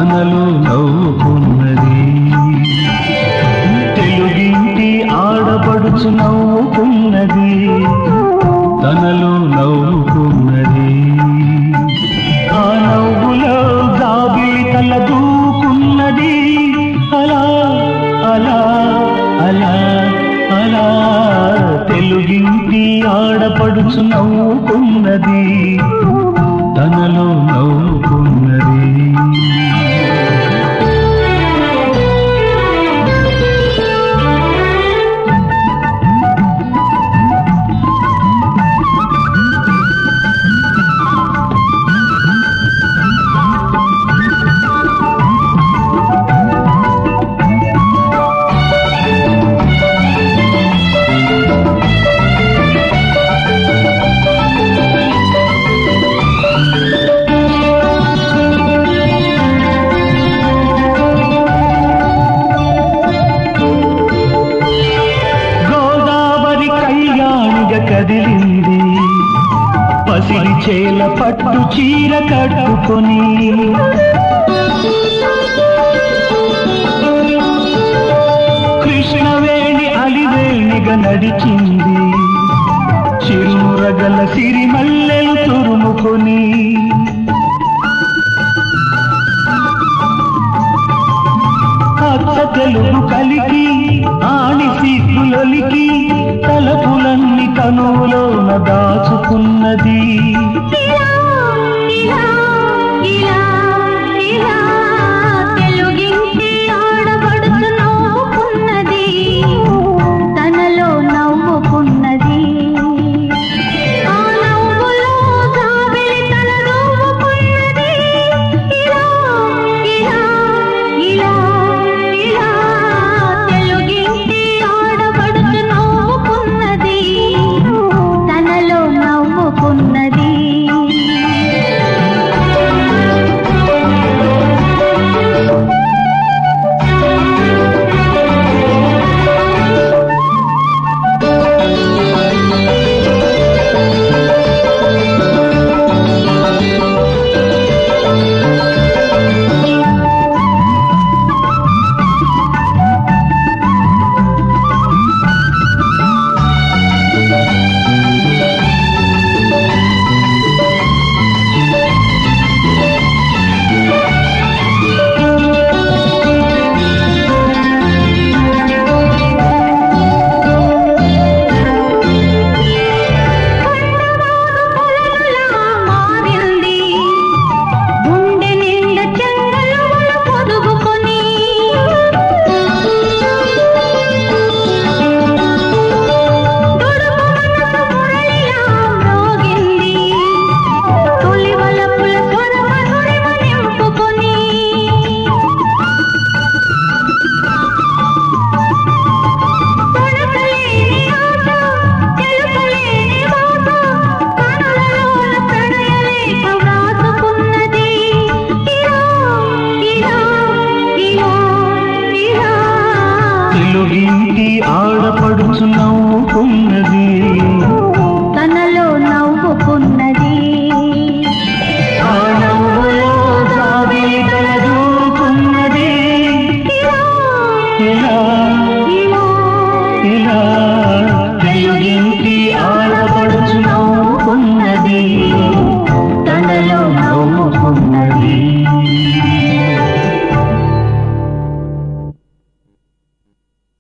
తనలో నవ్వుకున్నది తెలుగింటి ఆడపడుచు నవ్వుకున్నది తనలో నవ్వుకున్నది ఆ నవ్వులో జాబిలి తల దూకున్నది అలా అలా అలా అలా తెలుగింటి ఆడపడుచు నవ్వుకున్నది తనలో నవ్వుకున్నది గోదావరి కళ్యాణిగా కదిలింది పసిడి చేల పట్టు చీర కట్టుకొని కృష్ణవేణి అలివేణిగా నడిచింది చిరుమురగల సిరిమల్లెలు తురుముకొని అచ్చ తెలుగు కలిగి ఆణి సిగ్గులొలికి తలపులన్నీ తనువులోన దాచుకున్నది ఇలా ఇలా ఇలా ఇలా తెలుగింటి ఆడబడుచు నవ్వుకున్నది తనలో నవ్వుకున్నది ఆ నవ్వులో జాబిలి తల దూవుకున్నది ఇలా ఇలా ఇలా ఇలా తెలుగింటి ఆడబడుచు నవ్వుకున్నది తనలో నవ్వుకున్నది మారింది గుండె నిండా చెంగలువలు పొదుగుకొని దుడుకు మనసు మురళిలా మ్రోగింది తొలి వలపుల స్వర మధురిమ నింపుకొని తొణకలేని ఆట తెలుపలేని మాట కనులలోన ప్రణయలేఖ వ్రాసుకున్నది ఇలా ఇలా ఇలా ఇలా తెలుగింటి ఆడపడుచు నవ్వుకున్నది